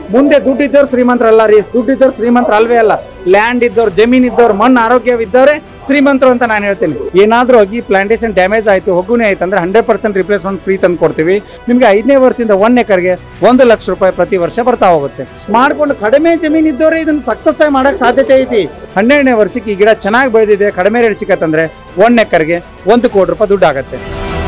ಮುಂದೆ ದುಡ್ಡಿದ್ದವ್ರು ಶ್ರೀಮಂತರಲ್ಲ ರೀ ದುಡ್ಡಿದ್ದವ್ರು ಶ್ರೀಮಂತರ ಅಲ್ವೇ ಅಲ್ಲ ಲ್ಯಾಂಡ್ ಇದ್ದವ್ರು ಜಮೀನ್ ಇದ್ದವ್ರು ಮಣ್ಣು ಆರೋಗ್ಯವಿದ್ದವರೇ ಶ್ರೀಮಂತರು ಅಂತ ನಾನು ಹೇಳ್ತೀನಿ ಏನಾದ್ರೂ ಹೋಗಿ ಪ್ಲಾಂಟೇಶನ್ ಡ್ಯಾಮೇಜ್ ಆಯ್ತು ಹೊಗುನೇ ಆಯ್ತು ಅಂದ್ರೆ ಹಂಡ್ರೆಡ್ ಪರ್ಸೆಂಟ್ ರಿಪ್ಲೇಸ್ಮೆಂಟ್ ಫ್ರೀ ತಂದು ಕೊಡ್ತೀವಿ ನಿಮ್ಗೆ ಐದನೇ ವರ್ಷದಿಂದ ಒನ್ ಎಕರ್ಗೆ ಒಂದು ಲಕ್ಷ ರೂಪಾಯಿ ಪ್ರತಿ ವರ್ಷ ಬರ್ತಾ ಹೋಗುತ್ತೆ ಮಾಡ್ಕೊಂಡು ಕಡಿಮೆ ಜಮೀನ್ ಇದ್ದವರೇ ಇದನ್ನ ಸಕ್ಸಸ್ ಆಗಿ ಮಾಡಕ್ ಸಾಧ್ಯತೆ ಐತಿ ಹನ್ನೆರಡನೇ ವರ್ಷಕ್ಕೆ ಈ ಗಿಡ ಚೆನ್ನಾಗಿ ಬೆಳೆದಿದೆ ಕಡಿಮೆ ರೇಟ್ ಸಿಕ್ಕತ್ತಂದ್ರೆ ಒನ್ ಎಕರ್ಗೆ ಒಂದು ಕೋಟಿ ರೂಪಾಯಿ ದುಡ್ಡು ಆಗುತ್ತೆ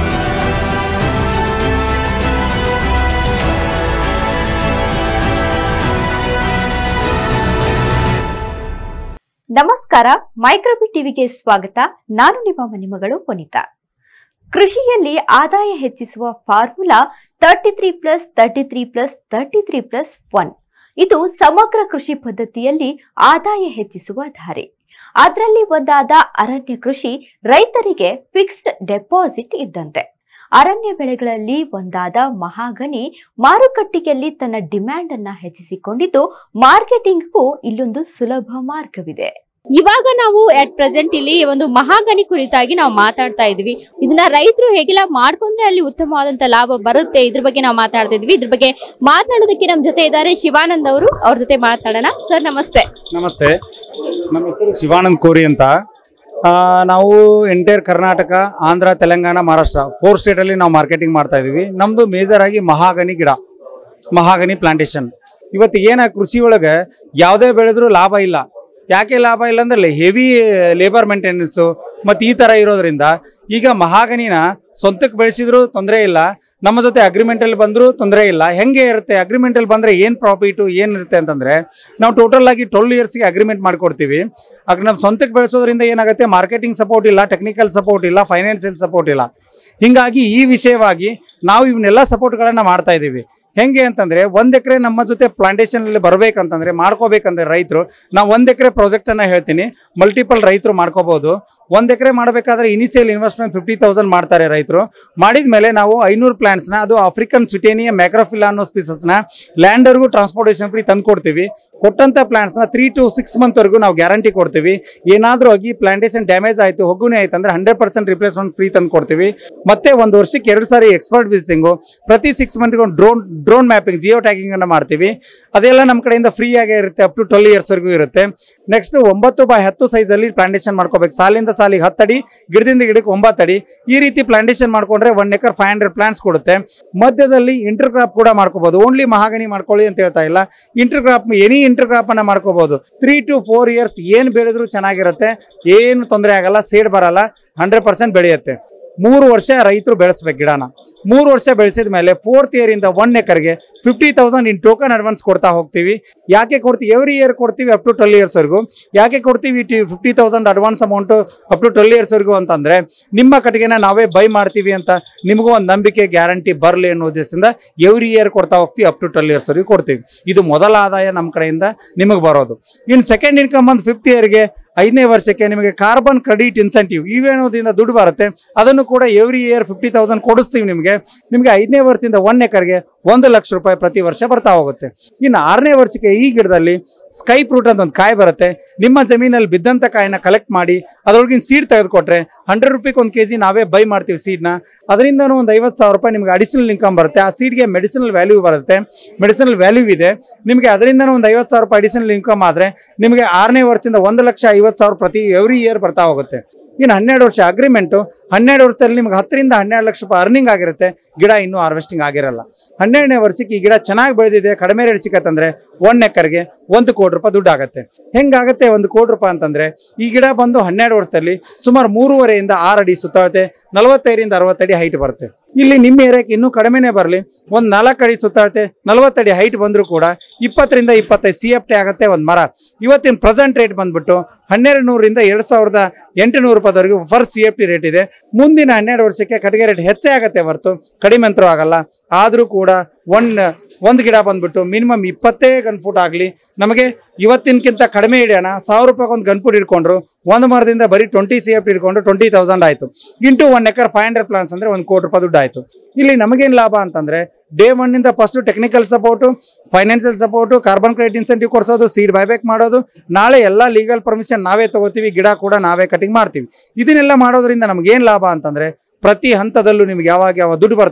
ನಮಸ್ಕಾರ ಮೈಕ್ರೋಬಿ ಟಿವಿಗೆ ಸ್ವಾಗತ ನಾನು ನಿಮ್ಮ ಮನೆಮಗಳು ಪುನೀತಾ ಕೃಷಿಯಲ್ಲಿ ಆದಾಯ ಹೆಚ್ಚಿಸುವ formula thirty three plus thirty three plus thirty three plus one ಇದು ಸಮಗ್ರ ಕೃಷಿ ಪದ್ಧತಿಯಲ್ಲಿ ಆದಾಯ ಹೆಚ್ಚಿಸುವ ದಾರಿ ಅದರಲ್ಲಿ ಒಂದಾದ ಅರಣ್ಯ ಕೃಷಿ ರೈತರಿಗೆ ಫಿಕ್ಸ್ಡ್ ಡೆಪಾಸಿಟ್ ಇದ್ದಂತೆ ಅರಣ್ಯ ಬೆಳೆಗಳಲ್ಲಿ ಒಂದಾದ ಮಹಾಗನಿ ಮಾರುಕಟ್ಟೆಯಲ್ಲಿ ತನ್ನ ಡಿಮ್ಯಾಂಡ್ ಅನ್ನ ಹೆಚ್ಚಿಸಿಕೊಂಡಿದ್ದು ಮಾರ್ಕೆಟಿಂಗ್ಗೂ ಇಲ್ಲೊಂದು ಸುಲಭ ಮಾರ್ಗವಿದೆ ಇವಾಗ ನಾವು ಅಟ್ ಪ್ರೆಸೆಂಟ್ ಇಲ್ಲಿ ಒಂದು ಮಹಾಗನಿ ಕುರಿತಾಗಿ ನಾವು ಮಾತಾಡ್ತಾ ಇದೀವಿ ಇದನ್ನ ರೈತರು ಹೇಗೆಲ್ಲ ಮಾಡ್ಕೊಂಡ್ರೆ ಅಲ್ಲಿ ಉತ್ತಮವಾದಂತ ಲಾಭ ಬರುತ್ತೆ ಇದ್ರ ಬಗ್ಗೆ ನಾವು ಮಾತಾಡ್ತಾ ಇದ್ವಿ ಇದ್ರ ಬಗ್ಗೆ ಮಾತನಾಡೋದಕ್ಕೆ ನಮ್ ಜೊತೆ ಇದ್ದಾರೆ ಶಿವಾನಂದ್ ಅವರು ಅವ್ರ ಜೊತೆ ಮಾತಾಡೋಣ ಸರ್ ನಮಸ್ತೆ ನಮಸ್ತೆ ನಮ್ಮ ಹೆಸರು ಶಿವಾನಂದ್ ಕೋರಿ ಅಂತ ಆ, ನಾವು ಎಂಟೈರ್ ಕರ್ನಾಟಕ ಆಂಧ್ರ ತೆಲಂಗಾಣ ಮಹಾರಾಷ್ಟ್ರ ಫೋರ್ ಸ್ಟೇಟಲ್ಲಿ ನಾವು ಮಾರ್ಕೆಟಿಂಗ್ ಮಾಡ್ತಾ ಇದೀವಿ ನಮ್ದು ಮೇಜರ್ ಆಗಿ ಮಹಾಗನಿ ಗಿಡ ಮಹಾಗನಿ ಪ್ಲಾಂಟೇಶನ್ ಇವತ್ತು ಏನ ಕೃಷಿ ಒಳಗೆ ಯಾವುದೇ ಬೆಳೆದ್ರೂ ಲಾಭ ಇಲ್ಲ ಯಾಕೆ ಲಾಭ ಇಲ್ಲ ಅಂದ್ರೆ ಹೆವಿ ಲೇಬರ್ ಮೇಂಟೆನೆನ್ಸು ಮತ್ತು ಈ ಥರ ಇರೋದ್ರಿಂದ ಈಗ ಮಹಾಗನಿನ ಸ್ವಂತಕ್ಕೆ ಬೆಳೆಸಿದ್ರು ತೊಂದರೆ ಇಲ್ಲ ನಮ್ಮ ಜೊತೆ ಅಗ್ರಿಮೆಂಟಲ್ಲಿ ಬಂದರೂ ತೊಂದರೆ ಇಲ್ಲ ಹೆಂಗೆ ಇರುತ್ತೆ ಅಗ್ರಿಮೆಂಟಲ್ಲಿ ಬಂದರೆ ಏನು ಪ್ರಾಫಿಟು ಏನಿರುತ್ತೆ ಅಂತಂದರೆ ನಾವು ಟೋಟಲ್ ಆಗಿ ಟ್ವೆಲ್ ಇಯರ್ಸ್ಗೆ ಅಗ್ರಿಮೆಂಟ್ ಮಾಡ್ಕೊಡ್ತೀವಿ ಆಗ ನಮ್ಮ ಸ್ವಂತಕ್ಕೆ ಬೆಳೆಸೋದ್ರಿಂದ ಏನಾಗುತ್ತೆ ಮಾರ್ಕೆಟಿಂಗ್ ಸಪೋರ್ಟ್ ಇಲ್ಲ ಟೆಕ್ನಿಕಲ್ ಸಪೋರ್ಟ್ ಇಲ್ಲ ಫೈನಾನ್ಷಿಯಲ್ ಸಪೋರ್ಟ್ ಇಲ್ಲ ಹಿಂಗಾಗಿ ಈ ವಿಷಯವಾಗಿ ನಾವು ಇವನ್ನೆಲ್ಲ ಸಪೋರ್ಟ್ಗಳನ್ನು ಮಾಡ್ತಾ ಇದ್ದೀವಿ ಹೆಂಗೆ ಅಂತಂದ್ರೆ ಒಂದ್ ಎಕರೆ ನಮ್ಮ ಜೊತೆ ಪ್ಲಾಂಟೇಶನ್ ಅಲ್ಲಿ ಬರ್ಬೇಕಂತಂದ್ರೆ ಮಾಡ್ಕೋಬೇಕಂದ್ರೆ ರೈತರು ನಾವು ಒಂದ್ ಎಕರೆ ಪ್ರಾಜೆಕ್ಟ್ ಅನ್ನ ಹೇಳ್ತೀನಿ ಮಲ್ಟಿಪಲ್ ರೈತರು ಮಾಡ್ಕೋಬಹುದು ಒಂದ್ ಎಕರೆ ಮಾಡಬೇಕಾದ್ರೆ ಇನಿಷಿಯಲ್ ಇನ್ವೆಸ್ಟ್ಮೆಂಟ್ ಫಿಫ್ಟಿ ತೌಸಂಡ್ ಮಾಡ್ತಾರೆ ರೈತರು ಮಾಡಿದ ಮೇಲೆ ನಾವು ಐನೂರು ಪ್ಲಾಂಟ್ಸ್ನ ಅದು ಆಫ್ರಿಕನ್ ಸ್ವಿಟೇನಿಯ ಮ್ಯಾಕ್ರೋಫಿಲಾ ಅನ್ನೋ ಸ್ಪೀಸಸ್ನ ಲ್ಯಾಂಡರ್ಗೂ ಟ್ರಾನ್ಸ್ಪೋರ್ಟೇಷನ್ ಫ್ರೀ ತಂದು ಕೊಡ್ತೀವಿ ಕೊಟ್ಟಂತ ಪ್ಲಾಂಟ್ಸ್ನ ತ್ರೀ ಟು ಸಿಕ್ಸ್ ಮಂತ್ ವರೆಗೂ ನಾವು ಗ್ಯಾರಂಟಿ ಕೊಡ್ತೀವಿ ಏನಾದ್ರೂ ಆಗಿ ಪ್ಲಾಂಟೇಶನ್ ಡ್ಯಾಮೇಜ್ ಆಯ್ತು ಹೊಗುನೇ ಆಯ್ತು ಅಂದ್ರೆ ಹಂಡ್ರೆಡ್ ಪರ್ಸೆಂಟ್ ರಿಪ್ಲೇಸ್ಮೆಂಟ್ ಫ್ರೀ ತಂದು ಕೊಡ್ತೀವಿ ಮತ್ತೆ ಒಂದು ವರ್ಷಕ್ಕೆ ಎರಡು ಸಾರಿ ಎಕ್ಸ್ಪರ್ಟ್ ವಿಸಿಟಿಂಗು ಪ್ರತಿ ಸಿಕ್ಸ್ ಮಂತ್ಗೆ ಒಂದು drone drone mapping geo tagging ಅನ್ನ ಮಾಡ್ತೀವಿ ಅದೆಲ್ಲ ನಮ್ಮ ಕಡೆಯಿಂದ ಫ್ರೀ ಆಗೇ ಇರುತ್ತೆ ಅಪ್ ಟು ಟ್ವೆಲ್ ಇಯರ್ಸ್ ವರೆಗೂ ಇರುತ್ತೆ ನೆಕ್ಸ್ಟ್ ಒಂಬತ್ತು ಬೈ ಹತ್ತು ಸೈಜ್ ಅಲ್ಲಿ ಪ್ಲಾಂಟೇಶನ್ ಮಾಡ್ಕೋಬೇಕು ಸಾಲಿಂದ ಸಾಲಿಗೆ ಹತ್ತಡಿ ಗಿಡದಿಂದ ಗಿಡಕ್ಕೆ ಒಂಬತ್ತು ಅಡಿ ಈ ರೀತಿ ಪ್ಲಾಂಟೇಶನ್ ಮಾಡ್ಕೊಂಡ್ರೆ one acre five hundred plants ಕೊಡುತ್ತೆ ಮಧ್ಯದಲ್ಲಿ ಇಂಟರ್ ಕ್ರಾಪ್ ಕೂಡ ಮಾಡ್ಕೋಬಹುದು ಓನ್ಲಿ ಮಹಾಗನಿ ಮಾಡ್ಕೊಳ್ಳಿ ಅಂತ ಹೇಳ್ತಾ ಇಲ್ಲ intercrop any intercrop ಅನ್ನ ಮಾಡ್ಕೋಬಹುದು ತ್ರೀ ಟು ಫೋರ್ ಇಯರ್ಸ್ ಏನ್ ಬೆಳೆದ್ರು ಚೆನ್ನಾಗಿರುತ್ತೆ ಏನು ತೊಂದರೆ ಆಗಲ್ಲ ಸೇಡ್ ಬರಲ್ಲ ಹಂಡ್ರೆಡ್ ಪರ್ಸೆಂಟ್ ಬೆಳೆಯುತ್ತೆ ಮೂರು ವರ್ಷ ರೈತರು ಬೆಳೆಸ್ಬೇಕು ಗಿಡನ ಮೂರು ವರ್ಷ ಬೆಳೆಸಿದ ಮೇಲೆ ಫೋರ್ತ್ ಇಯರ್ ಇಂದ ಒನ್ ಎಕರ್ಗೆ fifty thousand in token advance ಕೊಡ್ತಾ ಹೋಗ್ತೀವಿ ಯಾಕೆ ಕೊಡ್ತೀವಿ ಎವ್ರಿ ಇಯರ್ ಕೊಡ್ತೀವಿ ಅಪ್ ಟು ಟ್ವೆಲ್ ಇಯರ್ಸ್ ವರೆಗೂ ಯಾಕೆ ಕೊಡ್ತೀವಿ fifty thousand advance amount up to twelve years ವರೆಗೂ ಅಂತಂದ್ರೆ ನಿಮ್ಮ ಕಟ್ಟಿಗೆನ ನಾವೇ ಬೈ ಮಾಡ್ತೀವಿ ಅಂತ ನಿಮಗೂ ಒಂದು ನಂಬಿಕೆ ಗ್ಯಾರಂಟಿ ಬರಲಿ ಅನ್ನೋ ಉದ್ದೇಶದಿಂದ ಎವ್ರಿ ಇಯರ್ ಕೊಡ್ತಾ ಹೋಗ್ತೀವಿ ಅಪ್ ಟು ಟ್ವೆಲ್ ಇಯರ್ಸ್ ವರೆಗೂ ಕೊಡ್ತೀವಿ ಇದು ಮೊದಲ ಆದಾಯ ನಮ್ಮ ಕಡೆಯಿಂದ ನಿಮಗೆ ಬರೋದು ಇನ್ನು ಸೆಕೆಂಡ್ ಇನ್ಕಮ್ ಬಂದು ಫಿಫ್ತ್ ಇಯರ್ಗೆ ಐದನೇ ವರ್ಷಕ್ಕೆ ನಿಮಗೆ ಕಾರ್ಬನ್ ಕ್ರೆಡಿಟ್ ಇನ್ಸೆಂಟಿವ್ ಇವೇನೋದ್ರಿಂದ ದುಡ್ಡು ಬರುತ್ತೆ ಅದನ್ನು ಕೂಡ ಎವ್ರಿ ಇಯರ್ ಫಿಫ್ಟಿ ತೌಸಂಡ್ ಕೊಡಿಸ್ತೀವಿ ನಿಮಗೆ ನಿಮಗೆ ಐದನೇ ವರ್ಷದಿಂದ ಒನ್ ಎಕರ್ಗೆ ಒಂದು ಲಕ್ಷ ರೂಪಾಯಿ ಪ್ರತಿ ವರ್ಷ ಬರ್ತಾ ಹೋಗುತ್ತೆ ಇನ್ನು ಆರನೇ ವರ್ಷಕ್ಕೆ ಈ ಗಿಡದಲ್ಲಿ ಸ್ಕೈ ಫ್ರೂಟ್ ಅಂತ ಒಂದು ಕಾಯಿ ಬರುತ್ತೆ ನಿಮ್ಮ ಜಮೀನಲ್ಲಿ ಬಿದ್ದಂಥ ಕಾಯಿನ ಕಲೆಕ್ಟ್ ಮಾಡಿ ಅದರೊಳಗಿನ ಸೀಡ್ ತೆಗೆದುಕೊಟ್ರೆ ಹಂಡ್ರೆಡ್ ರುಪೀಗೆ ಒಂದು ಕೆ ಜಿ ನಾವೇ ಬೈ ಮಾಡ್ತೀವಿ ಸೀಡ್ನ ಅದರಿಂದನೂ ಒಂದು ಐವತ್ತು ಸಾವಿರ ರೂಪಾಯಿ ನಿಮಗೆ ಅಡಿಷನಲ್ ಇನ್ಕಮ್ ಬರುತ್ತೆ ಆ ಸೀಡ್ಗೆ ಮೆಡಿಸಿನಲ್ ವ್ಯಾಲ್ಯೂ ಬರುತ್ತೆ ಮೆಡಿಸಿನಲ್ ವ್ಯಾಲ್ಯೂ ಇದೆ ನಿಮಗೆ ಅದರಿಂದನೂ ಒಂದು ಐವತ್ತು ಸಾವಿರ ರೂಪಾಯಿ ಅಡಿಷನಲ್ ಇನ್ಕಮ್ ಆದರೆ ನಿಮಗೆ ಆರನೇ ವರ್ಷದಿಂದ ಒಂದು ಲಕ್ಷ ಐವತ್ತು ಸಾವಿರ ಪ್ರತಿ ಎವ್ರಿ ಇಯರ್ ಬರ್ತಾ ಹೋಗುತ್ತೆ ಇನ್ನು ಹನ್ನೆರಡು ವರ್ಷ ಅಗ್ರಿಮೆಂಟು ಹನ್ನೆರಡು ವರ್ಷದಲ್ಲಿ ನಿಮ್ಗೆ ಹತ್ತರಿಂದ ಹನ್ನೆರಡು ಲಕ್ಷ ರೂಪಾಯಿ ಅರ್ನಿಂಗ್ ಆಗಿರುತ್ತೆ ಗಿಡ ಇನ್ನೂ ಹಾರ್ವೆಸ್ಟಿಂಗ್ ಆಗಿರಲ್ಲ ಹನ್ನೆರಡನೇ ವರ್ಷಕ್ಕೆ ಈ ಗಿಡ ಚೆನ್ನಾಗಿ ಬೆಳೆದಿದೆ ಕಡಿಮೆ ರೇಟ್ ಸಿಕ್ಕತ್ತಂದ್ರೆ ಒನ್ ಎಕರ್ಗೆ ಒಂದು ಕೋಟಿ ರೂಪಾಯಿ ದುಡ್ಡು ಆಗುತ್ತೆ ಹೆಂಗಾಗುತ್ತೆ ಒಂದು ಕೋಟಿ ರೂಪಾಯಿ ಅಂತಂದ್ರೆ ಈ ಗಿಡ ಬಂದು ಹನ್ನೆರಡು ವರ್ಷದಲ್ಲಿ ಸುಮಾರು ಮೂರುವರೆಯಿಂದ ಆರು ಅಡಿ ಸುತ್ತಾಡುತ್ತೆ ನಲವತ್ತೈದರಿಂದ ಅರವತ್ತಡಿ ಹೈಟ್ ಬರುತ್ತೆ ಇಲ್ಲಿ ನಿಮ್ಮ ಏರಿಯಾಕ್ಕೆ ಇನ್ನೂ ಕಡಿಮೆನೇ ಬರಲಿ ಒಂದು ನಾಲ್ಕು ಅಡಿ ಸುತ್ತಾಡುತ್ತೆ ನಲವತ್ತಡಿ ಹೈಟ್ ಬಂದರೂ ಕೂಡ ಇಪ್ಪತ್ತರಿಂದ ಇಪ್ಪತ್ತೈದು ಸಿ ಎಫ್ ಟಿ ಆಗುತ್ತೆ ಒಂದು ಮರ ಇವತ್ತಿನ ಪ್ರೆಸೆಂಟ್ ರೇಟ್ ಬಂದ್ಬಿಟ್ಟು ಹನ್ನೆರಡು ನೂರಿಂದ ಎರಡು ಸಾವಿರದ ಎಂಟುನೂರು ರೂಪಾಯಿವರೆಗೂ per C F T rate ಇದೆ ಮುಂದಿನ ಹನ್ನೆರಡು ವರ್ಷಕ್ಕೆ ಕಟ್ಟಿಗೆ ರೇಟ್ ಹೆಚ್ಚೇ ಆಗುತ್ತೆ ಹೊರತು ಕಡಿಮೆ ಅಂತರೂ ಆಗಲ್ಲ ಆದರೂ ಕೂಡ ಒನ್ ಒಂದು ಗಿಡ ಬಂದ್ಬಿಟ್ಟು ಮಿನಿಮಮ್ ಇಪ್ಪತ್ತೇ ಗನ್ಫುಟ್ ಆಗಲಿ ನಮಗೆ ಇವತ್ತಿನಕ್ಕಿಂತ ಕಡಿಮೆ ಹಿಡಿಯೋಣ ಸಾವಿರ ರೂಪಾಯಿ ಒಂದು ಗನ್ಫುಟ್ ಇಟ್ಕೊಂಡ್ರು ಒಂದು ಮರದಿಂದ ಬರೀ ಟ್ವೆಂಟಿ ಸಿ ಎಫ್ ಇಟ್ಕೊಂಡು ಟ್ವೆಂಟಿ ತೌಸಂಡ್ ಆಯಿತು into one acre five hundred plans ಅಂದರೆ ಒಂದು ಕೋಟಿ ರೂಪಾಯಿ ದುಡ್ಡು ಆಯಿತು ಇಲ್ಲಿ ನಮಗೇನು ಲಾಭ ಅಂತಂದರೆ ಡೇ ಒನ್ನಿಂದ first technical support financial support carbon credit incentive ಕೊಡಿಸೋದು ಸೀಡ್ ಬೈಬ್ಯಾಕ್ ಮಾಡೋದು ನಾಳೆ ಎಲ್ಲ ಲೀಗಲ್ ಪರ್ಮಿಷನ್ ನಾವೇ ತಗೋತೀವಿ ಗಿಡ ಕೂಡ ನಾವೇ ಕಟಿಂಗ್ ಮಾಡ್ತೀವಿ ಇದನ್ನೆಲ್ಲ ಮಾಡೋದ್ರಿಂದ ನಮಗೇನು ಲಾಭ ಅಂತಂದರೆ ಪ್ರತಿ ಹಂತದಲ್ಲೂ ನಿಮ್ಗೆ ಯಾವಾಗ ಯಾವ ದುಡ್ಡು ಬರ್ತಲ್ಲ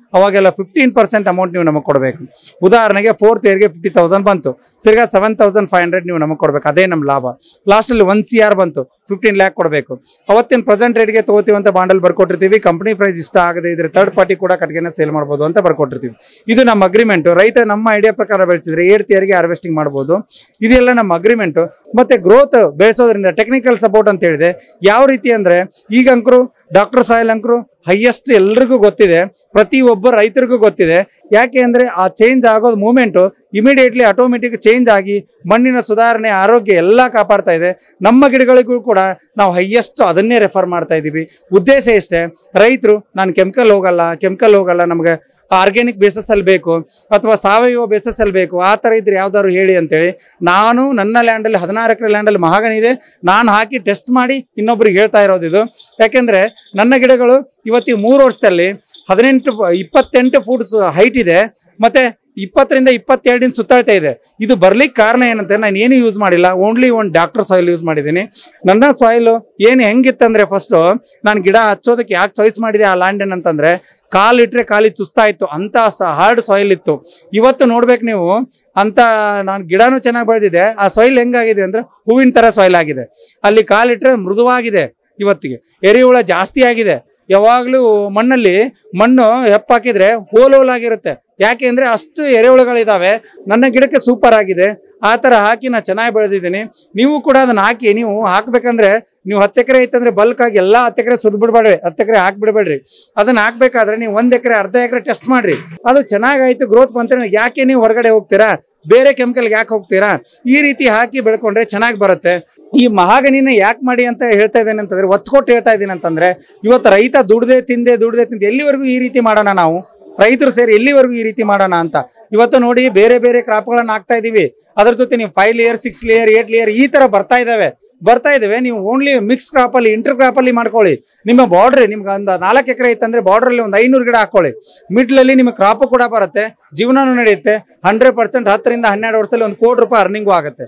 ಅವಾಗೆಲ್ಲ ಫಿಫ್ಟೀನ್ ಪರ್ಸೆಂಟ್ ಅಮೌಂಟ್ ನೀವು ನಮಗೆ ಕೊಡಬೇಕು ಉದಾಹರಣೆಗೆ ಫೋರ್ತ್ ಇಯರ್ಗೆ ಫಿಫ್ಟಿ ತೌಸಂಡ್ ಬಂತು ತಿರ್ಗಾ ಸೆವೆನ್ ತೌಸಂಡ್ ಫೈವ್ ಹಂಡ್ರೆಡ್ ನೀವು ನಮಗೆ ಕೊಡಬೇಕು ಅದೇ ನಮ್ಮ ಲಾಭ ಲಾಸ್ಟಲ್ಲಿ ಒನ್ ಸಿ ಆರ್ ಬಂತು ಫಿಫ್ಟೀನ್ ಲ್ಯಾಕ್ ಕೊಡಬೇಕು ಅವತ್ತಿನ ಪ್ರೆಸೆಂಟ್ ರೇಟ್ಗೆ ತಗೋತೀವಿ ಅಂತ ಬಾಂಡಲ್ ಬರ್ಕೊಟ್ಟಿರ್ತೀವಿ ಕಂಪನಿ ಪ್ರೈಸ್ ಇಷ್ಟ ಆಗದೆ ಇದ್ರೆ ಥರ್ಡ್ ಪಾರ್ಟಿ ಕೂಡ ಕಟ್ಗೆನ ಸೇಲ್ ಮಾಡ್ಬೋದು ಅಂತ ಬರ್ಕೊಟ್ಟಿರ್ತೀವಿ ಇದು ನಮ್ಮ ಅಗ್ರಿಮೆಂಟು ರೈತ ನಮ್ಮ ಐಡಿಯಾ ಪ್ರಕಾರ ಬೆಳೆಸಿದ್ರೆ ಏಟ್ ಇಯರ್ಗೆ ಹಾರ್ವೆಸ್ಟಿಂಗ್ ಮಾಡ್ಬೋದು ಇದೆಲ್ಲ ನಮ್ಮ ಅಗ್ರಿಮೆಂಟು ಮತ್ತೆ ಗ್ರೋತ್ ಬೆಳೆಸೋದ್ರಿಂದ ಟೆಕ್ನಿಕಲ್ ಸಪೋರ್ಟ್ ಅಂತ ಹೇಳಿದೆ ಯಾವ ರೀತಿ ಅಂದ್ರೆ ಈಗ ಅಂಕರು ಡಾಕ್ಟರ್ ಸಾಯಿಲ್ ಅಂಕರು ಹೈಯೆಸ್ಟ್ ಎಲ್ರಿಗೂ ಗೊತ್ತಿದೆ ಪ್ರತಿ ಒಬ್ಬ ರೈತರಿಗೂ ಗೊತ್ತಿದೆ ಯಾಕೆ ಅಂದ್ರೆ ಆ ಚೇಂಜ್ ಆಗೋದು ಮೂಮೆಂಟು ಇಮಿಡಿಯೇಟ್ಲಿ ಆಟೋಮೆಟಿಕ್ ಚೇಂಜ್ ಆಗಿ ಮಣ್ಣಿನ ಸುಧಾರಣೆ ಆರೋಗ್ಯ ಎಲ್ಲ ಕಾಪಾಡ್ತಾ ಇದೆ ನಮ್ಮ ಗಿಡಗಳಿಗೂ ಕೂಡ ನಾವು ಹೈಯೆಸ್ಟ್ ಅದನ್ನೇ ರೆಫರ್ ಮಾಡ್ತಾ ಇದ್ದೀವಿ ಉದ್ದೇಶ ಇಷ್ಟೇ ರೈತರು ನಾನು ಕೆಮಿಕಲ್ ಹೋಗಲ್ಲ ಕೆಮಿಕಲ್ ಹೋಗಲ್ಲ ನಮಗೆ ಆರ್ಗ್ಯಾನಿಕ್ ಬೇಸಸ್ ಅಲ್ಲಿ ಬೇಕು ಅಥವಾ ಸಾವಯವ ಬೇಸಸ್ ಅಲ್ಲಿ ಬೇಕು ಆ ಥರ ಇದ್ರೆ ಯಾವ್ದಾದ್ರು ಹೇಳಿ ಅಂತೇಳಿ ನಾನು ನನ್ನ ಲ್ಯಾಂಡಲ್ಲಿ ಹದಿನಾರು ಎಕರೆ ಲ್ಯಾಂಡಲ್ಲಿ ಮಹಾಗನಿ ಇದೆ ನಾನು ಹಾಕಿ ಟೆಸ್ಟ್ ಮಾಡಿ ಇನ್ನೊಬ್ರಿಗೆ ಹೇಳ್ತಾ ಇರೋದು ಇದು ಯಾಕೆಂದ್ರೆ ನನ್ನ ಗಿಡಗಳು ಇವತ್ತು ಈ ಮೂರು ವರ್ಷದಲ್ಲಿ ಹದಿನೆಂಟು ಇಪ್ಪತ್ತೆಂಟು ಫೂಟ್ ಹೈಟ್ ಇದೆ ಮತ್ತೆ ಇಪ್ಪತ್ತರಿಂದ ಇಪ್ಪತ್ತೆರಡಿನ ಸುತ್ತಾಡ್ತಾ ಇದೆ ಇದು ಬರ್ಲಿಕ್ಕೆ ಕಾರಣ ಏನಂತ ನಾನು ಏನು ಯೂಸ್ ಮಾಡಿಲ್ಲ ಓನ್ಲಿ ಒಂದು ಡಾಕ್ಟರ್ ಸಾಯಿಲ್ ಯೂಸ್ ಮಾಡಿದ್ದೀನಿ ನನ್ನ ಸಾಯಿಲ್ ಏನು ಹೆಂಗಿತ್ತಂದ್ರೆ ಫಸ್ಟು ನಾನು ಗಿಡ ಹಚ್ಚೋದಕ್ಕೆ ಯಾಕೆ ಚಾಯ್ಸ್ ಮಾಡಿದೆ ಆ ಲ್ಯಾಂಡ್ ಏನಂತಂದ್ರೆ ಕಾಲು ಇಟ್ರೆ ಕಾಲಿ ಚುಸ್ತಾ ಇತ್ತು ಅಂತ ಹಾರ್ಡ್ ಸಾಯಿಲ್ ಇತ್ತು ಇವತ್ತು ನೋಡ್ಬೇಕು ನೀವು ಅಂತ ನಾನು ಗಿಡನೂ ಚೆನ್ನಾಗಿ ಬೆಳೆದಿದೆ ಆ ಸಾಯಿಲ್ ಹೆಂಗಾಗಿದೆ ಅಂದ್ರೆ ಹೂವಿನ ತರ ಸಾಯಿಲ್ ಆಗಿದೆ ಅಲ್ಲಿ ಕಾಲಿಟ್ರೆ ಮೃದುವಾಗಿದೆ ಇವತ್ತಿಗೆ ಎರೆಹುಳ ಜಾಸ್ತಿ ಆಗಿದೆ ಯಾವಾಗಲೂ ಮಣ್ಣಲ್ಲಿ ಮಣ್ಣು ಹೆಪ್ಪಾಕಿದ್ರೆ ಹೋಲ್ ಹೋಲ್ ಆಗಿರುತ್ತೆ ಯಾಕೆ ಅಂದ್ರೆ ಅಷ್ಟು ಎರೆಹುಳುಗಳಿದಾವೆ ನನ್ನ ಗಿಡಕ್ಕೆ ಸೂಪರ್ ಆಗಿದೆ ಆ ಥರ ಹಾಕಿ ನಾ ಚೆನ್ನಾಗಿ ಬೆಳೆದಿದ್ದೀನಿ ನೀವು ಕೂಡ ಅದನ್ನ ಹಾಕಿ ನೀವು ಹಾಕ್ಬೇಕಂದ್ರೆ ನೀವು ಹತ್ತು ಎಕರೆ ಐತಂದ್ರೆ ಬಲ್ಕ್ ಆಗಿ ಎಲ್ಲ ಹತ್ತು ಎಕರೆ ಸುದ್ ಬಿಡ್ಬೇಡ್ರಿ ಹತ್ತು ಎಕರೆ ಹಾಕ್ಬಿಡ್ಬೇಡ್ರಿ ಅದನ್ನ ಹಾಕ್ಬೇಕಾದ್ರೆ ನೀವು ಒಂದ್ ಎಕರೆ ಅರ್ಧ ಎಕರೆ ಟೆಸ್ಟ್ ಮಾಡ್ರಿ ಅದು ಚೆನ್ನಾಗಾಯ್ತು ಗ್ರೋತ್ ಬಂದ್ರೆ ಯಾಕೆ ನೀವು ಹೊರಗಡೆ ಹೋಗ್ತೀರಾ ಬೇರೆ ಕೆಮಿಕಲ್ ಯಾಕೆ ಹೋಗ್ತೀರಾ ಈ ರೀತಿ ಹಾಕಿ ಬೆಳ್ಕೊಂಡ್ರೆ ಚೆನ್ನಾಗಿ ಬರುತ್ತೆ ಈ ಮಹಾಗನಿನ ಯಾಕೆ ಮಾಡಿ ಅಂತ ಹೇಳ್ತಾ ಇದ್ದೇನೆ ಅಂತಂದ್ರೆ ಒತ್ತು ಕೊಟ್ಟು ಹೇಳ್ತಾ ಇದ್ದೀನಿ ಅಂತಂದ್ರೆ ಇವತ್ತು ರೈತ ದುಡ್ದೆ ತಿಂದೆ ದುಡ್ದೆ ತಿಂದೆ ಎಲ್ಲಿವರೆಗೂ ಈ ರೀತಿ ಮಾಡೋಣ ನಾವು ರೈತರು ಸೇರಿ ಎಲ್ಲಿವರೆಗೂ ಈ ರೀತಿ ಮಾಡೋಣ ಅಂತ ಇವತ್ತು ನೋಡಿ ಬೇರೆ ಬೇರೆ ಕ್ರಾಪ್ಗಳನ್ನ ಹಾಕ್ತಾ ಇದೀವಿ ಅದ್ರ ಜೊತೆ ನೀವು five layer six layer eight layer ಈ ತರ ಬರ್ತಾ ಇದಾವೆ ಬರ್ತಾ ಇದಾವೆ ನೀವು ಓನ್ಲಿ ಮಿಕ್ಸ್ ಕ್ರಾಪ್ ಅಲ್ಲಿ ಇಂಟರ್ ಕ್ರಾಪ್ ಅಲ್ಲಿ ಮಾಡ್ಕೊಳ್ಳಿ ನಿಮ್ಮ ಬಾರ್ಡ್ರ್ ನಿಮ್ಗೆ ಒಂದು ನಾಲ್ಕು ಎಕರೆ ಐತಂದ್ರೆ ಬಾರ್ಡರ್ ಅಲ್ಲಿ ಒಂದು ಐನೂರು ಗಿಡ ಹಾಕೊಳ್ಳಿ ಮಿಡ್ಲ್ ಅಲ್ಲಿ ನಿಮಗೆ ಕ್ರಾಪ್ ಕೂಡ ಬರುತ್ತೆ ಜೀವನನೂ ನಡೆಯುತ್ತೆ ಹಂಡ್ರೆಡ್ ಪರ್ಸೆಂಟ್ ಹತ್ತರಿಂದ ಹನ್ನೆರಡು ವರ್ಷದಲ್ಲಿ ಒಂದು ಕೋಟಿ ರೂಪಾಯಿ ಅರ್ನಿಂಗು ಆಗುತ್ತೆ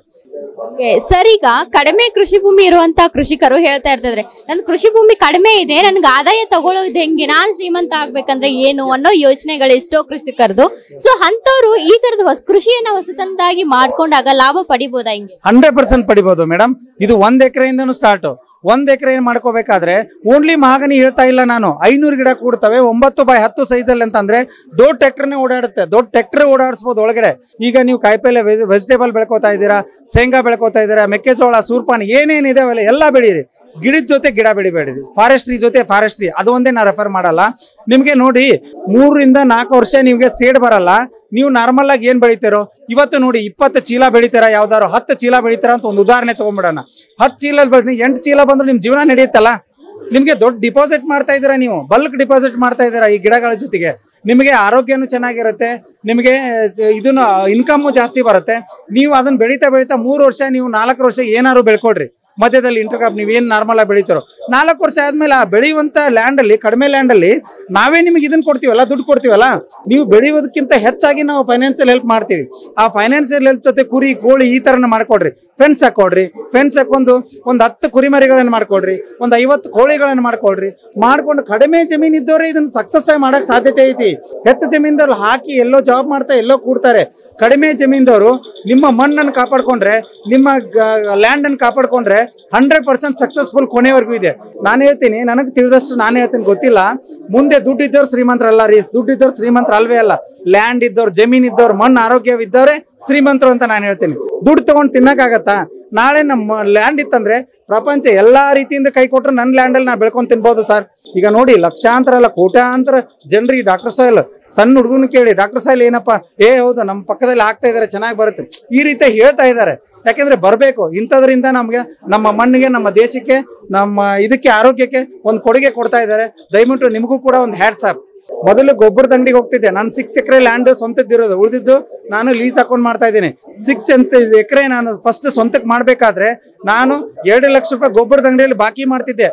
ಸರ್ ಈಗ ಕಡಿಮೆ ಕೃಷಿ ಭೂಮಿ ಇರುವಂತ ಕೃಷಿಕರು ಹೇಳ್ತಾ ಇರ್ತಿದ್ರೆ ನನ್ ಕೃಷಿ ಭೂಮಿ ಕಡಿಮೆ ಇದೆ ನನ್ಗೆ ಆದಾಯ ತಗೊಳ್ಳೋದು ಹೆಂಗೆ ನಾನ್ ಶ್ರೀಮಂತ ಆಗ್ಬೇಕಂದ್ರೆ ಏನು ಅನ್ನೋ ಯೋಚನೆಗಳು ಎಷ್ಟೋ ಕೃಷಿಕರದು ಸೊ ಅಂತವ್ರು ಈ ತರದ ಹೊಸ ಕೃಷಿಯನ್ನ ಹೊಸತಂದಾಗಿ ಮಾಡ್ಕೊಂಡಾಗ ಲಾಭ ಪಡಿಬೋದಾ ಹಿಂಗೆ ಹಂಡ್ರೆಡ್ ಪರ್ಸೆಂಟ್ ಪಡಿಬೋದು ಮೇಡಮ್ ಇದು ಒಂದ್ ಎಕರೆಯಿಂದನೂ ಸ್ಟಾರ್ಟ್ ಒಂದ್ ಎಕರೆ ಮಾಡ್ಕೋಬೇಕಾದ್ರೆ ಓನ್ಲಿ ಮಹಾಗನಿ ಹೇಳ್ತಾ ಇಲ್ಲ ನಾನು ಐನೂರು ಗಿಡ ಕೂಡ್ತವೆ ಒಂಬತ್ತು ಬೈ ಹತ್ತು ಸೈಜಲ್ಲಿ ಅಂತಂದ್ರೆ ದೊಡ್ಡ ಟ್ರ್ಯಾಕ್ಟರ್ನೇ ಓಡಾಡುತ್ತೆ ದೊಡ್ಡ ಟ್ರ್ಯಾಕ್ಟರ್ ಓಡಾಡಿಸ್ಬೋದು ಒಳಗಡೆ ಈಗ ನೀವು ಕಾಯಿಪಲ್ಲೆ ವೆಜಿಟೇಬಲ್ ಬೆಳ್ಕೋತಾ ಇದ್ದೀರಾ ಶೇಂಗಾ ಬೆಳ್ಕೋತಾ ಇದ್ದೀರಾ ಮೆಕ್ಕೆಜೋಳ ಸೂರ್ಪಾನ್ ಏನೇನಿದೆ ಅವೆಲ್ಲ ಎಲ್ಲ ಬೆಳೀರಿ ಗಿಡದ ಜೊತೆ ಗಿಡ ಬೆಳಿಬೇಡಿ ಫಾರೆಸ್ಟ್ರಿ ಜೊತೆ ಫಾರೆಸ್ಟ್ರಿ ಅದು ಒಂದೇ ನಾ ರೆಫರ್ ಮಾಡಲ್ಲ ನಿಮ್ಗೆ ನೋಡಿ ಮೂರರಿಂದ ನಾಲ್ಕು ವರ್ಷ ನಿಮ್ಗೆ ಸೇಡ್ ಬರಲ್ಲ ನೀವು ನಾರ್ಮಲ್ ಆಗಿ ಏನ್ ಬೆಳಿತೀರೋ ಇವತ್ತು ನೋಡಿ ಇಪ್ಪತ್ತು ಚೀಲ ಬೆಳಿತೀರಾ ಯಾವ್ದಾರು ಹತ್ತು ಚೀಲ ಬೆಳಿತೀರಾ ಅಂತ ಒಂದು ಉದಾಹರಣೆ ತಗೊಂಡ್ಬಿಡೋಣ ಹತ್ತು ಚೀಲ ಬೆಳೆದು ಎಂಟು ಚೀಲ ಬಂದ್ರೆ ನಿಮ್ ಜೀವನ ನಡೆಯುತ್ತಲ್ಲ ನಿಮ್ಗೆ ದೊಡ್ಡ ಡಿಪಾಸಿಟ್ ಮಾಡ್ತಾ ಇದ್ದೀರಾ ನೀವು ಬಲ್ಕ್ ಡಿಪಾಸಿಟ್ ಮಾಡ್ತಾ ಇದ್ದೀರಾ ಈ ಗಿಡಗಳ ಜೊತೆಗೆ ನಿಮಗೆ ಆರೋಗ್ಯನೂ ಚೆನ್ನಾಗಿರುತ್ತೆ ನಿಮಗೆ ಇದನ್ನ ಇನ್ಕಮ್ಮು ಜಾಸ್ತಿ ಬರುತ್ತೆ ನೀವು ಅದನ್ನ ಬೆಳೀತಾ ಬೆಳೀತಾ ಮೂರು ವರ್ಷ ನೀವು ನಾಲ್ಕು ವರ್ಷ ಏನಾದ್ರು ಬೆಳ್ಕೊಡ್ರಿ ಮಧ್ಯದಲ್ಲಿ ಇಂಟರ್ ಕ್ರಾಪ್ ನೀವೇನು ನಾರ್ಮಲ್ ಆಗಿ ಬೆಳೀತಾರೋ ನಾಲ್ಕು ವರ್ಷ ಆದ್ಮೇಲೆ ಆ ಬೆಳೆಯುವಂತ ಲ್ಯಾಂಡ್ ಅಲ್ಲಿ ಕಡಿಮೆ ಲ್ಯಾಂಡ್ ಅಲ್ಲಿ ನಾವೇ ನಿಮಗೆ ಇದನ್ನ ಕೊಡ್ತೀವಲ್ಲ ದುಡ್ಡು ಕೊಡ್ತೀವಲ್ಲ ನೀವು ಬೆಳೆಯೋದಕ್ಕಿಂತ ಹೆಚ್ಚಾಗಿ ನಾವು ಫೈನಾನ್ಸಿಯಲ್ ಹೆಲ್ಪ್ ಮಾಡ್ತೀವಿ ಆ ಫೈನಾನ್ಸಿಯಲ್ ಹೆಲ್ಪ್ ಜೊತೆ ಕುರಿ ಕೋಳಿ ಈ ತರನ ಮಾಡ್ಕೊಡ್ರಿ ಫೆನ್ಸ್ ಹಾಕೊಡ್ರಿ ಫೆನ್ಸ್ ಹಾಕೊಂಡು ಒಂದು ಹತ್ತು ಕುರಿಮರಿಗಳನ್ನ ಮಾಡ್ಕೊಡ್ರಿ ಒಂದು ಐವತ್ತು ಕೋಳಿಗಳನ್ನ ಮಾಡ್ಕೊಡ್ರಿ ಮಾಡ್ಕೊಂಡು ಕಡಿಮೆ ಜಮೀನ್ ಇದ್ದವ್ರೆ ಇದನ್ನ ಸಕ್ಸಸ್ ಆಗಿ ಮಾಡಕ್ ಸಾಧ್ಯತೆ ಐತಿ ಹೆಚ್ಚು ಜಮೀನ್ದವ್ರು ಹಾಕಿ ಎಲ್ಲೋ ಜಾಬ್ ಮಾಡ್ತಾ ಎಲ್ಲೋ ಕೂಡ್ತಾರೆ ಕಡಿಮೆ ಜಮೀನ್ದವರು ನಿಮ್ಮ ಮಣ್ಣನ್ನು ಕಾಪಾಡ್ಕೊಂಡ್ರೆ ನಿಮ್ಮ ಲ್ಯಾಂಡ್ ಅನ್ನು ಕಾಪಾಡ್ಕೊಂಡ್ರೆ ಹಂಡ್ರೆಡ್ ಪರ್ಸೆಂಟ್ ಸಕ್ಸಸ್ಫುಲ್ ಕೊನೆವರೆಗೂ ಇದೆ ನಾನು ಹೇಳ್ತೀನಿ ನನಗೆ ತಿಳಿದಷ್ಟು ನಾನು ಹೇಳ್ತೀನಿ ಗೊತ್ತಿಲ್ಲ ಮುಂದೆ ದುಡ್ಡು ಇದ್ದವ್ರು ಶ್ರೀಮಂತರಲ್ಲ ರೀ ದುಡ್ಡು ಇದ್ದವ್ರು ಶ್ರೀಮಂತರ ಅಲ್ವೇ ಅಲ್ಲ ಲ್ಯಾಂಡ್ ಇದ್ದವ್ರು ಜಮೀನ್ ಇದ್ದವ್ರು ಮಣ್ಣು ಆರೋಗ್ಯವಿದ್ದವ್ರೆ ಶ್ರೀಮಂತರು ಅಂತ ನಾನು ಹೇಳ್ತೀನಿ ದುಡ್ಡು ತಗೊಂಡು ತಿನ್ನಕ್ಕಾಗತ್ತಾ ನಾಳೆ ನಮ್ಮ ಲ್ಯಾಂಡ್ ಇತ್ತಂದ್ರೆ ಪ್ರಪಂಚ ಎಲ್ಲಾ ರೀತಿಯಿಂದ ಕೈ ಕೊಟ್ಟರು ನನ್ನ ಲ್ಯಾಂಡಲ್ಲಿ ನಾ ಬೆಳ್ಕೊಂಡ್ ತಿನ್ಬೋದು ಸರ್ ಈಗ ನೋಡಿ ಲಕ್ಷಾಂತರ ಅಲ್ಲ ಕೋಟ್ಯಾಂತರ ಜನರಿಗೆ ಡಾಕ್ಟರ್ ಸಾಯಿಲ್ ಸಣ್ಣ ಹುಡುಗನ ಕೇಳಿ ಡಾಕ್ಟರ್ ಸಾಯಿಲ್ ಏನಪ್ಪ ಏ ಹೌದು ನಮ್ಮ ಪಕ್ಕದಲ್ಲಿ ಆಗ್ತಾ ಇದಾರೆ ಚೆನ್ನಾಗಿ ಬರುತ್ತೆ ಈ ರೀತಿ ಹೇಳ್ತಾ ಇದ್ದಾರೆ ಯಾಕೆಂದ್ರೆ ಬರಬೇಕು ಇಂಥದ್ರಿಂದ ನಮ್ಗೆ ನಮ್ಮ ಮಣ್ಣಿಗೆ ನಮ್ಮ ದೇಶಕ್ಕೆ ನಮ್ಮ ಇದಕ್ಕೆ ಆರೋಗ್ಯಕ್ಕೆ ಒಂದು ಕೊಡುಗೆ ಕೊಡ್ತಾ ಇದ್ದಾರೆ ದಯವಿಟ್ಟು ನಿಮಗೂ ಕೂಡ ಒಂದು ಹ್ಯಾಟ್ಸ್ ಆಪ್ ಮೊದಲು ಗೊಬ್ಬರದ ಅಂಗಡಿಗೆ ಹೋಗ್ತಿದ್ದೆ ನಾನು ಸಿಕ್ಸ್ ಎಕರೆ ಲ್ಯಾಂಡ್ ಸ್ವಂತದ್ದಿರೋದು ಉಳಿದಿದ್ದು ನಾನು ಲೀಸ್ ಅಕೌಂಟ್ ಮಾಡ್ತಾ ಇದ್ದೀನಿ ಸಿಕ್ಸ್ ಅಂತ ಎಕರೆ ನಾನು ಫಸ್ಟ್ ಸ್ವಂತಕ್ಕೆ ಮಾಡಬೇಕಾದ್ರೆ ನಾನು ಎರಡು ಲಕ್ಷ ರೂಪಾಯಿ ಗೊಬ್ಬರದ ಅಂಗಡಿಯಲ್ಲಿ ಬಾಕಿ ಮಾಡ್ತಿದ್ದೆ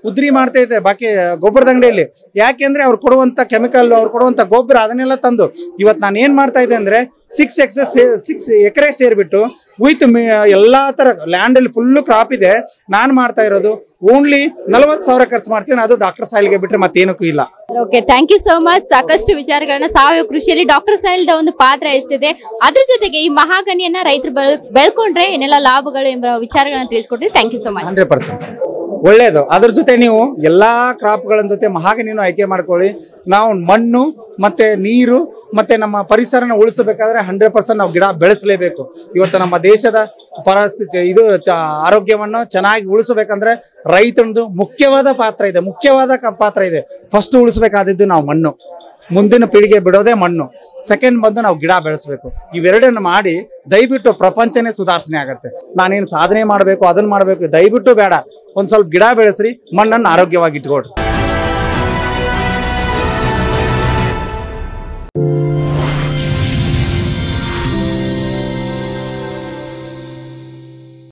ಉದ್ರಿ ಮಾಡ್ತಾ ಇದೆ ಬಾಕಿ ಗೊಬ್ಬರದ ಅಂಗಡಿಯಲ್ಲಿ ಯಾಕೆಂದ್ರೆ ಅವ್ರು ಕೊಡುವಂತ ಕೆಮಿಕಲ್ ಅವ್ರು ಕೊಡುವಂತ ಗೊಬ್ಬರ ಅದನ್ನೆಲ್ಲ ತಂದು ಇವತ್ತು ನಾನು ಏನ್ ಮಾಡ್ತಾ ಇದ್ದೆ ಅಂದ್ರೆ ಸಿಕ್ಸ್ ಎಕ್ಸಸ್ ಸಿಕ್ಸ್ ಎಕರೆ ಸೇರ್ಬಿಟ್ಟು ವಿತ್ ಎಲ್ಲಾ ತರ ಲ್ಯಾಂಡ್ ಅಲ್ಲಿ ಫುಲ್ ಕ್ರಾಪ್ ಇದೆ ನಾನು ಮಾಡ್ತಾ ಇರೋದು ಓನ್ಲಿ ನಲವತ್ತು ಸಾವಿರ ಖರ್ಚು ಮಾಡ್ತೀನಿ ಅದು ಡಾಕ್ಟರ್ ಸಾಯಿಲ್ಗೆ ಬಿಟ್ರೆ ಮತ್ತೇನಕ್ಕೂ ಇಲ್ಲ okay thank you so much ಸಾಕಷ್ಟು ವಿಚಾರಗಳನ್ನ ಸಾವಯವ ಕೃಷಿಯಲ್ಲಿ ಡಾಕ್ಟರ್ ಸಾಯಿಲ್ದ ಒಂದು ಪಾತ್ರ ಎಷ್ಟಿದೆ ಅದ್ರ ಜೊತೆಗೆ ಈ ಮಹಾಗನಿಯನ್ನ ರೈತರು ಬೆಳ್ ಬೆಳ್ಕೊಂಡ್ರೆ ಏನೆಲ್ಲ ಲಾಭಗಳು ಎಂಬ ವಿಚಾರಗಳನ್ನ ತಿಳಿಸ್ಕೊಟ್ರಿ thank you so much hundred percent ಒಳ್ಳೇದು ಅದ್ರ ಜೊತೆ ನೀವು ಎಲ್ಲಾ ಕ್ರಾಪ್ಗಳ ಜೊತೆ ಮಹಾಗನಿನೂ ಆಯ್ಕೆ ಮಾಡ್ಕೊಳ್ಳಿ ನಾವು ಮಣ್ಣು ಮತ್ತೆ ನೀರು ಮತ್ತೆ ನಮ್ಮ ಪರಿಸರನ ಉಳಿಸಬೇಕಾದ್ರೆ ಹಂಡ್ರೆಡ್ ಪರ್ಸೆಂಟ್ ನಾವು ಗಿಡ ಬೆಳೆಸಲೇಬೇಕು ಇವತ್ತು ನಮ್ಮ ದೇಶದ ಪರಿಸ್ಥಿತಿ ಇದು ಚ- ಆರೋಗ್ಯವನ್ನು ಚೆನ್ನಾಗಿ ಉಳಿಸಬೇಕಂದ್ರೆ ರೈತನದು ಮುಖ್ಯವಾದ ಪಾತ್ರ ಇದೆ ಮುಖ್ಯವಾದ ಕ- ಪಾತ್ರ ಇದೆ ಫಸ್ಟ್ ಉಳಿಸಬೇಕಾದದ್ದು ನಾವು ಮಣ್ಣು ಮುಂದಿನ ಪೀಳಿಗೆ ಬಿಡೋದೇ ಮಣ್ಣು ಸೆಕೆಂಡ್ ಬಂದು ನಾವು ಗಿಡ ಬೆಳೆಸಬೇಕು ಇವೆರಡನ್ನು ಮಾಡಿ ದಯವಿಟ್ಟು ಪ್ರಪಂಚನೇ ಸುಧಾರಣೆ ಆಗತ್ತೆ ನಾನೇನು ಸಾಧನೆ ಮಾಡಬೇಕು ಅದನ್ನ ಮಾಡಬೇಕು ದಯವಿಟ್ಟು ಬೇಡ ಒಂದ್ ಸ್ವಲ್ಪ ಗಿಡ ಬೆಳೆಸ್ರಿ ಮಣ್ಣನ್ನು ಆರೋಗ್ಯವಾಗಿ ಇಟ್ಕೊಳ್ರಿ